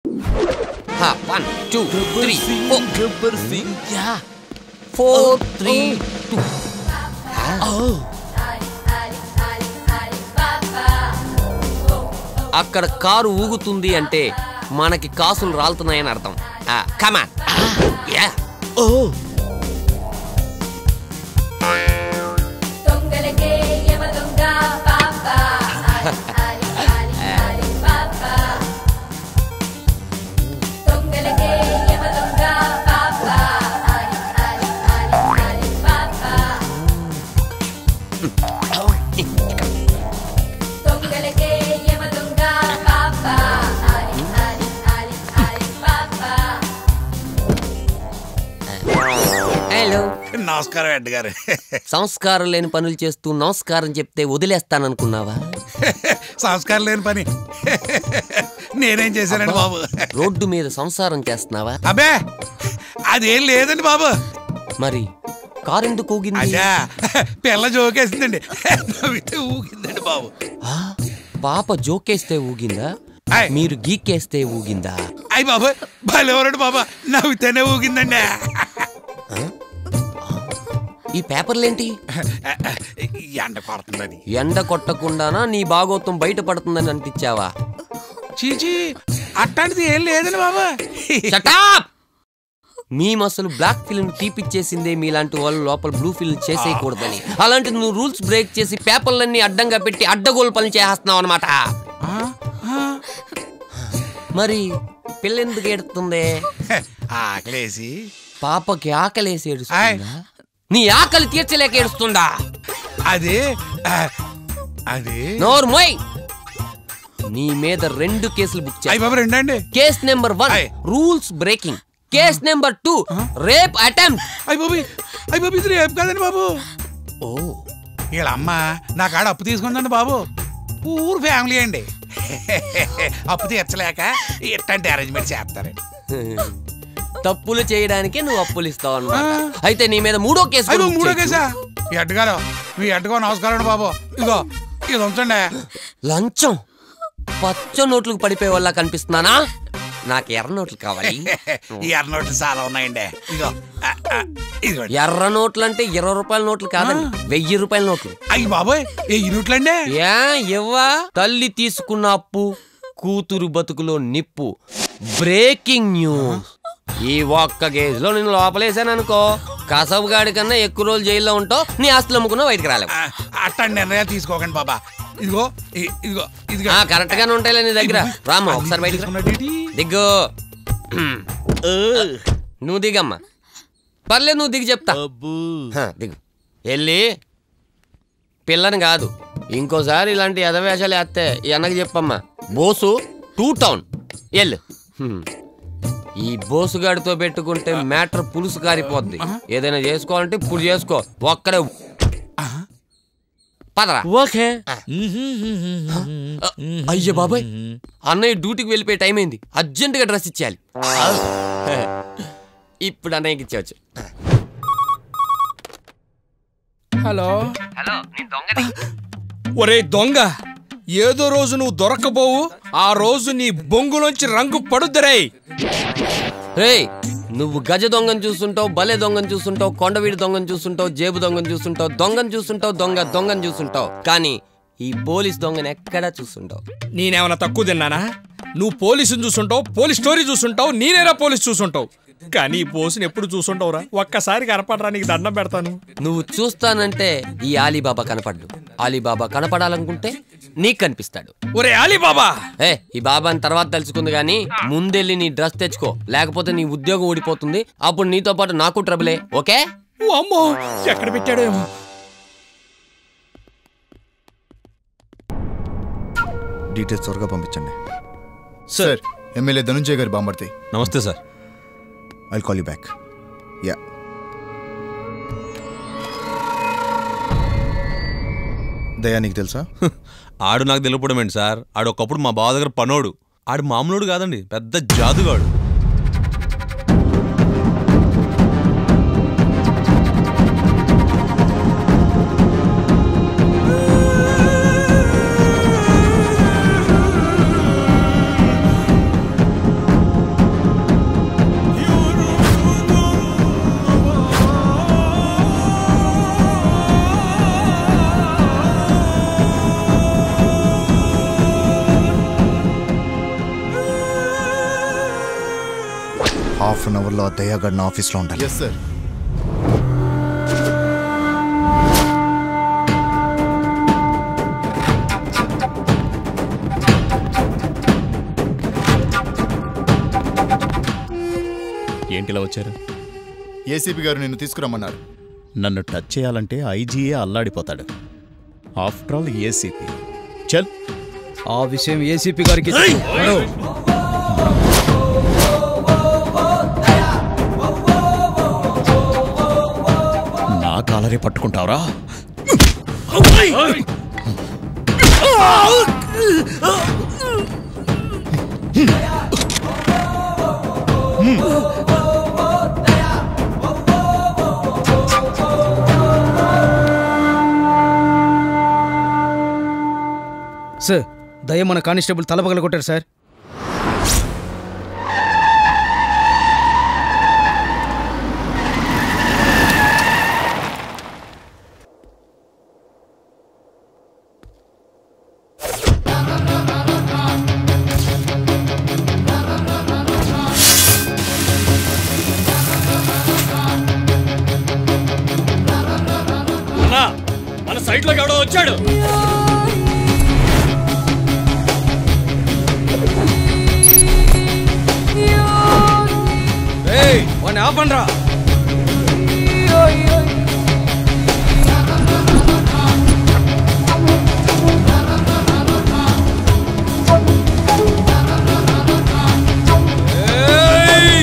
One two three four Gabbar Singh యా four three two అక్కడ car ఊగుతుంది అంటే మనకి కాసులు రాలుతున్నాయని అర్థం కమాన్ యా ఓ దొంగలకే యమ దొంగ పాప ఆలి ఆలి ఆలి పాప దొంగలకే యమ దొంగ పాప ఆలి ఆలి ఆలి ఆలి పాప దొంగలకే యమ దొంగ పాప ఆలి ఆలి ఆలి ఆలి పాప హలో నమస్కారం ఎడ్ గారు సంస్కారం లేని పనులు చేస్తూ నమస్కారం చెప్తే వదిలేస్తాననుకున్నావా సంస్కారం లేని పని నేనేం చేశానండి బాబు రోడ్డు మీద సంసారం చేస్తున్నావా అబ్బే అదేం లేదండి బాబు మరి కారు ఎందుకు ఊగింది అదే పిల్ల జోకేసిందండి నవ్వితే ఊగిందండి బాబు ఆ, పాప జోకేస్తే ఊగిందా ఆయ్. మీరు గీకేస్తే ఊగిందా అయ్యి బాబు భలేవరండి బాబా నవ్వితేనే ఊగిందండి ఈ పేపర్లేంటి ఎండ కొడుతుందని ఎండ కొట్టకుండానా నీ భాగోత్వం బయట పడుతుందని అంటించావా చీచి అట్లాంటిది ఏం లేదండి బాబా Shut మీ అసలు బ్లాక్ ఫిల్మ్ తీపిచ్చేసిందే మీలాంటి వాళ్ళు లోపల బ్లూ ఫిల్మ్ చేసేయకూడదని అలాంటి నువ్వు రూల్స్ బ్రేక్ చేసి పేపర్లన్నీ అడ్డంగా పెట్టి అడ్డగోలు పని చేస్తున్నావు అనమాట ఆ, ఆ, మరి పిల్లెందుకు ఏడుతుంది ఆకలేసి పాపకి ఆకలేసి ఏడుస్తుందా నీ ఆకలి తీర్చలేక ఏడుస్తుందా అది ఆ, అది నోరు మోయ్ నీ మీద రెండు కేసులు బుక్ చేయి అయ్యి బాబు రెండండి కేస్ నెంబర్ వన్ ఆయ్. Rules breaking case number two rape attempt అయ్యి బాబు అయ్యి బాబు ఇది రేపు కదండి బాబు ఓ వీళ్ళ అమ్మ నా కాడ అప్పు తీసుకుందండి బాబు పూర్ ఫ్యామిలీ అండి అప్పు తీర్చలేక ఇట్లాంటి అరేంజ్మెంట్ చేస్తారండి తప్పులు చేయడానికే నువ్వు అప్పులు ఇస్తావు అన్నమాట అయితే నీ మీద మూడో కేసు అయ్యి కూడా బాబు బుక్ మూడో చేయొచ్చు. కేసా ఈ అడ్డుగారు మీ అడ్డుగో నమస్కారం అండి బాబు ఇదిగో ఇది ఉంచండి లంచం పచ్చ నోట్లకు పడిపోయే వల్ల కనిపిస్తున్నానా నాకు ఎర్ర నోట్లు కావాలి ఈ ఎర్ర నోట్లు చాలా ఉన్నాయండి ఇదిగో ఆ, ఆ, ఇదిగోండి ఎర్ర నోట్లు అంటే ఇరవై రూపాయల నోట్లు కాదండి వెయ్యి రూపాయల నోట్లు అయ్యి బాబోయ్ ఏ ఇనుట్లండి ఏ ఇవ్వా తల్లి తీసుకున్న అప్పు కూతురు బతుకులో నిప్పు బ్రేకింగ్ న్యూస్ ఈ ఒక్క కేసులో నేను లోపలేసాను అనుకో కసబుగాడి కన్నా ఎక్కువ రోజులు జైల్లో ఉంటావు నీ ఆస్తులు అమ్ముకున్నా బయటకు రాలేవు ఆ, అట్లాంటి నిర్ణయాలు తీసుకోకండి బాబా ఇదిగో ఇ- ఇదిగో ఇదిగో ఆ, కరెక్ట్ గానే ఉంటాయిలే నీ దగ్గర రామా ఒకసారి బయటకు రా. తీసుకున్నాడేంటి? దిగ్గు నువ్వు దిగమ్మా పర్లేదు నువ్వు దిగి చెప్తా హ, దిగు వెళ్ళి పిల్లని కాదు ఇంకోసారి ఇలాంటి ఎదవేషాలు వేస్తే ఈ అన్నకి చెప్పమ్మా బోసు టూ టౌన్ ఎల్లు హ్మ్. ఈ బోసుగాడితో పెట్టుకుంటే మ్యాటర్ పులుసు కారిపోద్ది ఏదైనా చేసుకోవాలంటే ఇప్పుడు చేసుకో ఒక్కడే పదరా ఓకే అయ్యో బాబాయ్ అన్నయ్య డ్యూటీకి వెళ్ళిపోయే టైం అయింది అర్జెంటుగా డ్రెస్ ఇచ్చేయాలి ఇప్పుడు అన్నయ్యకి ఇచ్చేవచ్చు హలో హలో నీ దొంగది ఒరే దొంగ ఏదో రోజు నువ్వు దొరకబోవు ఆ రోజు నీ బొంగులోంచి రంగు పడుద్దరే రేయ్ నువ్వు గజ దొంగను చూస్తుంటావు బలే దొంగను చూస్తుంటావు కొండవీడి దొంగను చూస్తుంటావు జేబు దొంగను చూస్తుంటావు దొంగను చూస్తుంటావు దొంగ దొంగను చూస్తుంటావు కానీ ఈ పోలీస్ దొంగను ఎక్కడా చూస్తుంటావు నేనేమన్నా తక్కువ తిన్నానా నువ్వు పోలీసుని చూసుంటావు పోలీస్ స్టోరీ చూసుంటావు నేనేరా పోలీస్ చూసుంటావు కానీ ఈ పోసుని ఎప్పుడు చూసుంటావురా ఒక్కసారి కనపడరా నీకు దండం పెడతాను నువ్వు చూస్తానంటే ఈ ఆలీబాబా కనపడ్డు ఆలీబాబా కనపడాలనుకుంటే నీకు కనిపిస్తాడు ఒరే అలీబాబా ఏ ఈ బాబాని తర్వాత తెలుసుకుంది కానీ ముందెళ్ళి నీ డ్రెస్ తెచ్చుకో లేకపోతే నీ ఉద్యోగం ఊడిపోతుంది అప్పుడు నీతో పాటు నాకు ట్రబులే ఓకే ఓ అమ్మో ఎక్కడ పెట్టాడో ఏమో డీటెయిల్స్ త్వరగా పంపించండి సార్ ఎమ్మెల్యే ధనుంజయ్ గారి బాంబర్తి నమస్తే sir I call you back యా దయా నీకు తెలుసా ఆడు నాకు తెలియపడం ఏంటి సార్ ఆడు ఒకప్పుడు మా బావ దగ్గర పనోడు ఆడు మామూలుడు కాదండి పెద్ద జాదుగాడు హాఫ్ అన్ అవర్లో ఆ దయాగడ్ నా ఆఫీస్లో ఉండాలి ఎస్ సార్ ఏంటిలా వచ్చారు ఏసీపీ గారు నిన్ను తీసుకురమ్మన్నారు నన్ను టచ్ చేయాలంటే ఐజీఏ అల్లాడిపోతాడు ఆఫ్టర్ ఆల్ ఏసీపీ చల్ ఆ విషయం ఏసీపీ గారికి చెప్పు. నా కాలరే పట్టుకుంటావరా సార్ దయ మన కానిస్టేబుల్ తలపగల కొట్టారు సార్ మన సైట్ లోకి ఎవడో వచ్చాడు ఏయ్ వాడిని ఆపండ్రా ఏయ్!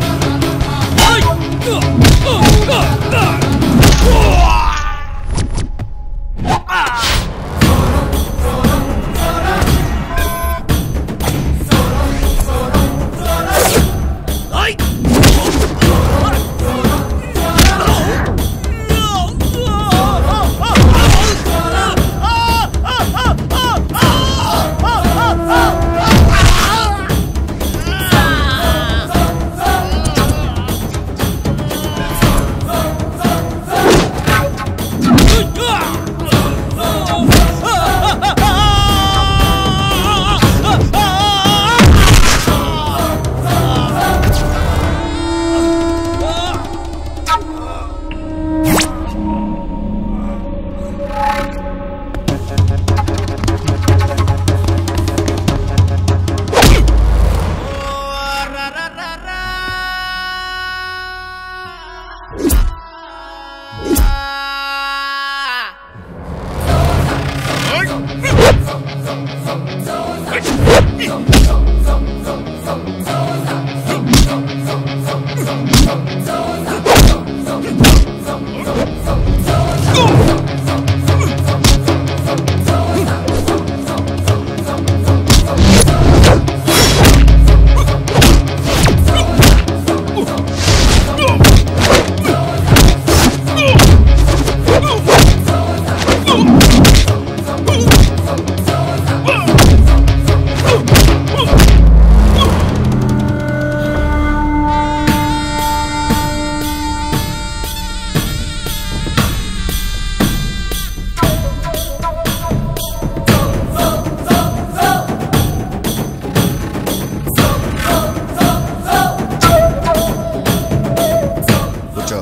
కూర్చో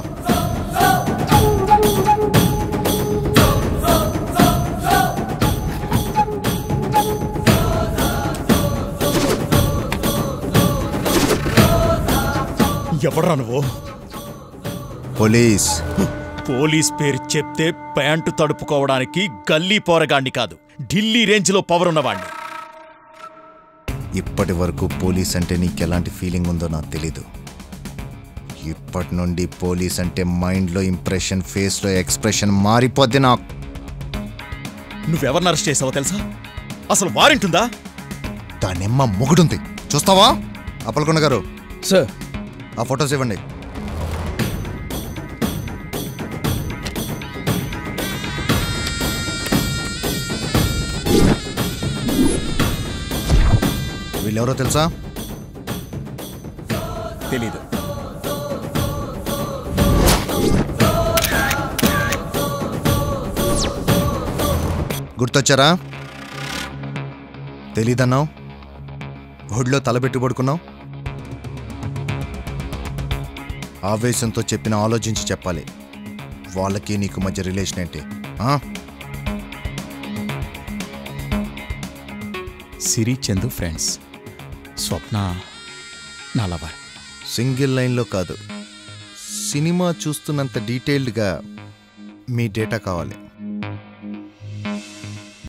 ఎవడ్రా నువ్వు పోలీస్ పోలీస్ పేరు చెప్తే ప్యాంటు తడుపుకోవడానికి గల్లీ పోరగాణ్ణి కాదు ఢిల్లీ రేంజ్ లో పవర్ ఉన్నవాణ్ణి ఇప్పటి వరకు పోలీస్ అంటే నీకు ఎలాంటి ఫీలింగ్ ఉందో నాకు తెలీదు ఇప్పటి నుండి పోలీస్ అంటే మైండ్లో ఇంప్రెషన్ ఫేస్లో ఎక్స్ప్రెషన్ మారిపోద్ది నాకు నువ్వెవరిని అరెస్ట్ చేసావో తెలుసా అసలు వారెంటుందా దానిమ్మ మొగుడుంది చూస్తావా అప్పలకొండ గారు సార్ ఆ ఫొటోస్ ఇవ్వండి వీళ్ళెవరో తెలుసా తెలీదు గుర్తొచ్చారా తెలీదన్నావు ఒడిలో తలబెట్టి పడుకున్నావు ఆవేశంతో చెప్పిన ఆలోచించి చెప్పాలి వాళ్ళకి నీకు మధ్య రిలేషన్ ఏంటి ఆ? సిరి చందు ఫ్రెండ్స్ స్వప్న నా లవర్ సింగిల్ లైన్లో కాదు సినిమా చూస్తున్నంత డీటెయిల్డ్గా మీ డేటా కావాలి